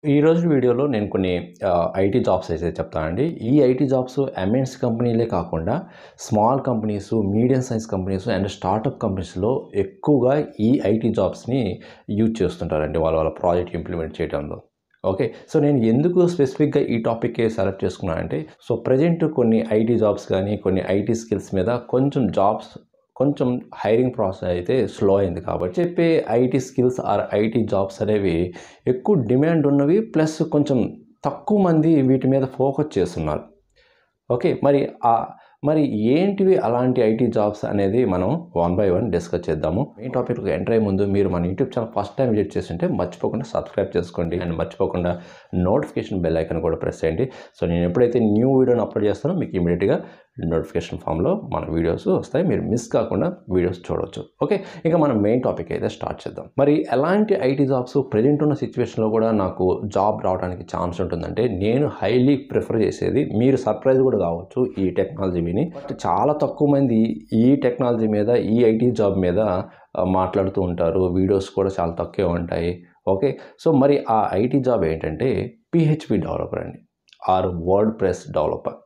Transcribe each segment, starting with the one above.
ఈ రోజు వీడియోలో నేను కొన్ని ఐటీ జాబ్స్ అయితే చెప్తానండి ఈ ఐటీ జాబ్స్ ఎంఎన్స్ కంపెనీలే కాకుండా small companies medium size companies and startup కంపెనీస్లో ఎక్కువగా ఈ ఐటీ జాబ్స్ని యూజ్ చేస్తుంటారండి వాళ్ళ వాళ్ళ ప్రాజెక్ట్ ఇంప్లిమెంట్ చేయడంలో ఓకే సో నేను ఎందుకు స్పెసిఫిక్గా ఈ టాపిక్ సెలెక్ట్ చేసుకున్నానంటే సో ప్రజెంట్ కొన్ని ఐటీ జాబ్స్ కానీ కొన్ని ఐటీ స్కిల్స్ మీద కొంచెం జాబ్స్ కొంచెం హైరింగ్ ప్రాసెస్ అయితే స్లో అయింది కాబట్టి చెప్పే IT skills or IT jobs అనేవి ఎక్కువ డిమాండ్ ఉన్నవి ప్లస్ కొంచెం తక్కువ మంది వీటి మీద ఫోకస్ చేస్తున్నారు ఓకే మరి ఆ మరి ఏంటివి అలాంటి ఐటీ జాబ్స్ అనేది మనం వన్ బై వన్ డిస్కస్ చేద్దాము మెయిన్ టాపిక్కి ఎంటర్ అయ్యే ముందు మీరు మన YouTube channel first time visit చేస్తుంటే మర్చిపోకుండా సబ్స్క్రైబ్ చేసుకోండి అండ్ మర్చిపోకుండా నోటిఫికేషన్ బెల్ ఐకన్ కూడా ప్రెస్ చేయండి సో నేను ఎప్పుడైతే న్యూ వీడియోని అప్లోడ్ చేస్తానో మీకు ఇమీడియట్గా నోటిఫికేషన్ ఫామ్లో మన వీడియోస్ వస్తాయి మీరు మిస్ కాకుండా వీడియోస్ చూడవచ్చు ఓకే ఇంకా మనం మెయిన్ టాపిక్ అయితే స్టార్ట్ చేద్దాం మరి ఎలాంటి ఐటీ జాబ్స్ ప్రజెంట్ ఉన్న సిచ్యువేషన్లో కూడా నాకు జాబ్ రావడానికి ఛాన్స్ ఉంటుందంటే నేను హైలీ ప్రిఫర్ చేసేది మీరు సర్ప్రైజ్ కూడా కావచ్చు ఈ టెక్నాలజీ విని బట్ చాలా తక్కువ మంది ఈ టెక్నాలజీ మీద ఈ ఐటీ జాబ్ మీద ఆ, మాట్లాడుతూ ఉంటారు వీడియోస్ కూడా చాలా తక్కువే ఉంటాయి ఓకే సో మరి ఆ ఐటీ జాబ్ ఏంటంటే పిహెచ్పి డెవలపర్ అండి or WordPress developer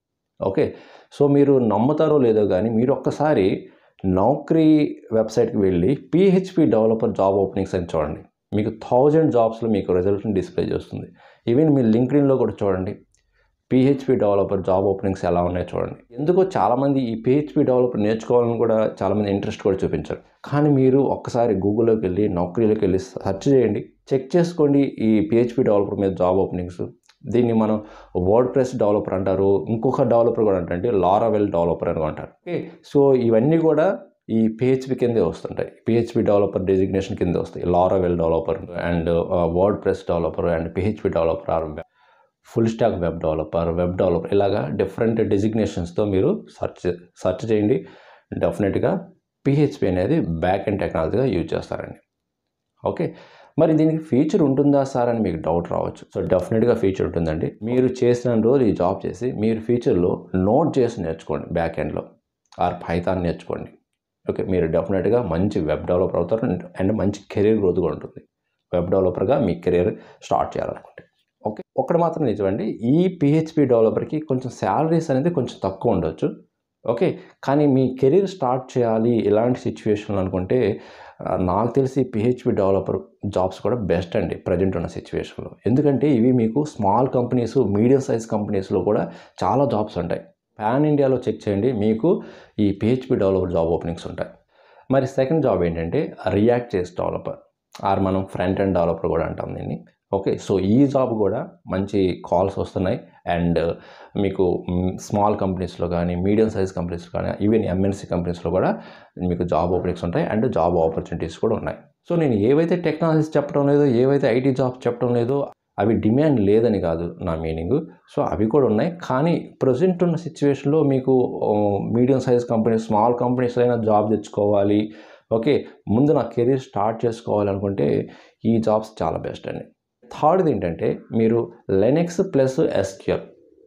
okay so మీరు నమ్ముతారో లేదో కానీ మీరు ఒక్కసారి నౌకరీ వెబ్సైట్కి వెళ్ళి పిహెచ్పి డెవలపర్ జాబ్ ఓపెనింగ్స్ అని చూడండి మీకు థౌజండ్ జాబ్స్లో మీకు రిజల్ట్ని డిస్ప్లే చేస్తుంది ఈవెన్ మీ లింక్డ్ఇన్లో కూడా చూడండి పిహెచ్పి డెవలపర్ జాబ్ ఓపెనింగ్స్ ఎలా ఉన్నాయో చూడండి ఎందుకో చాలామంది ఈ పిహెచ్పి డెవలపర్ నేర్చుకోవాలని కూడా చాలామంది ఇంట్రెస్ట్ కూడా చూపించారు కానీ మీరు ఒక్కసారి గూగుల్లోకి వెళ్ళి నౌకరీలోకి వెళ్ళి సెర్చ్ చేయండి చెక్ చేసుకోండి ఈ పిహెచ్పి డెవలపర్ మీద జాబ్ ఓపెనింగ్స్ దీన్ని మనం వర్డ్ ప్రెస్ డెవలపర్ అంటారు ఇంకొక డెవలపర్ కూడా అంటారు లారావెల్ డెవలపర్ అని అంటారు ఓకే సో ఇవన్నీ కూడా ఈ పిహెచ్పి కిందే వస్తుంటాయి పిహెచ్పి డెవలపర్ డెసిగ్నేషన్ కింద వస్తాయి Laravel developer and WordPress developer and PHP developer or full stack web developer web developer ఇలాగా డిఫరెంట్ డెసిగ్నేషన్స్తో మీరు సెర్చ్ సెర్చ్ చేయండి డెఫినెట్గా పిహెచ్పి అనేది బ్యాక్ ఎండ్ టెక్నాలజీగా యూజ్ చేస్తారండి ఓకే మరి దీనికి ఫీచర్ ఉంటుందా సార్ అని మీకు డౌట్ రావచ్చు సో డెఫినెట్గా ఫీచర్ ఉంటుందండి మీరు చేసిన రోజు ఈ జాబ్ చేసి మీరు ఫ్యూచర్లో నోట్ చేసి నేర్చుకోండి బ్యాక్ ఎండ్లో ఆర్ పైథాన్ నేర్చుకోండి ఓకే మీరు డెఫినెట్గా మంచి వెబ్ డెవలపర్ అవుతారు అండ్ మంచి కెరీర్ గ్రోత్ కూడా ఉంటుంది వెబ్ డెవలపర్గా మీ కెరీర్ స్టార్ట్ చేయాలనుకుంటే ఓకే ఒకటి మాత్రం నిజమండి ఈ పిహెచ్పి డెవలపర్కి కొంచెం శాలరీస్ అనేది కొంచెం తక్కువ ఉండొచ్చు ఓకే కానీ మీ కెరీర్ స్టార్ట్ చేయాలి ఇలాంటి సిచ్యువేషన్లు అనుకుంటే ఆ, నాకు తెలిసి పిహెచ్పి డెవలపర్ జాబ్స్ కూడా బెస్ట్ అండి ప్రజెంట్ ఉన్న సిచ్యువేషన్లో ఎందుకంటే ఇవి మీకు స్మాల్ కంపెనీస్ మీడియం సైజ్ కంపెనీస్లో కూడా చాలా జాబ్స్ ఉంటాయి పాన్ ఇండియాలో చెక్ చేయండి మీకు ఈ పిహెచ్పి డెవలపర్ జాబ్ ఓపెనింగ్స్ ఉంటాయి మరి సెకండ్ జాబ్ ఏంటంటే రియాక్ట్ చేసి డెవలపర్ ఆర్ మనం ఫ్రంట్ అండ్ డెవలపర్ కూడా అంటాం దీన్ని ఓకే సో ఈ జాబ్ కూడా మంచి కాల్స్ వస్తున్నాయి అండ్ మీకు స్మాల్ కంపెనీస్లో కానీ మీడియం సైజ్ కంపెనీస్లో కానీ ఈవెన్ ఎంఎన్సీ కంపెనీస్లో కూడా మీకు జాబ్ ఓపెనింగ్స్ ఉంటాయి అండ్ జాబ్ ఆపర్చునిటీస్ కూడా ఉన్నాయి సో నేను ఏవైతే టెక్నాలజీస్ చెప్పడం లేదో ఏవైతే ఐటీ జాబ్స్ చెప్పడం లేదో అవి డిమాండ్ లేదని కాదు నా మీనింగ్ సో అవి కూడా ఉన్నాయి కానీ ప్రజెంట్ ఉన్న సిచ్యువేషన్లో మీకు medium size companies small companies అయినా జాబ్ తెచ్చుకోవాలి ఓకే ముందు నా కెరీర్ స్టార్ట్ చేసుకోవాలనుకుంటే ఈ జాబ్స్ చాలా బెస్ట్ అండి థర్డ్ది ఏంటంటే మీరు Linux plus SQL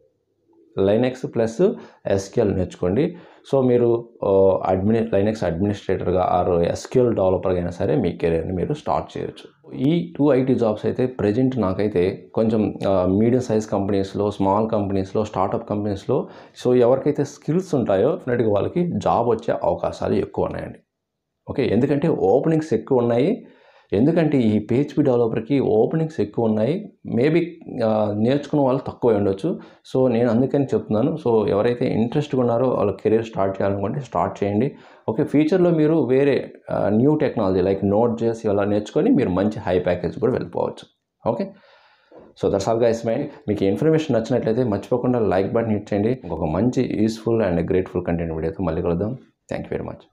Linux plus SQL నేర్చుకోండి సో మీరు అడ్మిని లైనెక్స్ అడ్మినిస్ట్రేటర్గా ఆర్ ఎస్క్యూఎల్ డెవలపర్గా అయినా సరే మీ కెరీర్ని మీరు స్టార్ట్ చేయొచ్చు ఈ టూ ఐటీ జాబ్స్ అయితే ప్రజెంట్ నాకైతే కొంచెం మీడియం సైజ్ కంపెనీస్లో స్మాల్ కంపెనీస్లో స్టార్టప్ కంపెనీస్లో సో ఎవరికైతే స్కిల్స్ ఉంటాయో డెఫినెట్గా వాళ్ళకి జాబ్ వచ్చే అవకాశాలు ఎక్కువ ఉన్నాయండి ఓకే ఎందుకంటే ఓపెనింగ్స్ ఎక్కువ ఉన్నాయి ఎందుకంటే ఈ పిహెచ్పి డెవలపర్కి ఓపెనింగ్స్ ఎక్కువ ఉన్నాయి మేబీ నేర్చుకున్న వాళ్ళు తక్కువ ఉండొచ్చు సో నేను అందుకని చెప్తున్నాను సో ఎవరైతే ఇంట్రెస్ట్గా ఉన్నారో వాళ్ళ కెరీర్ స్టార్ట్ చేయాలనుకుంటే స్టార్ట్ చేయండి ఓకే ఫ్యూచర్లో మీరు వేరే న్యూ టెక్నాలజీ లైక్ నోట్ చేసి అలా నేర్చుకొని మీరు మంచి హై ప్యాకేజ్ కూడా వెళ్ళిపోవచ్చు okay so that's all guys మైండ్ మీకు ఇన్ఫర్మేషన్ నచ్చినట్లయితే మర్చిపోకుండా లైక్ బటన్ హిట్ చేయండి ఇంకొక మంచి యూస్ఫుల్ అండ్ గ్రేట్ఫుల్ కంటెంట్ వీడియోతో మళ్ళీ కలుద్దాం థ్యాంక్ యూ వెరీ మచ్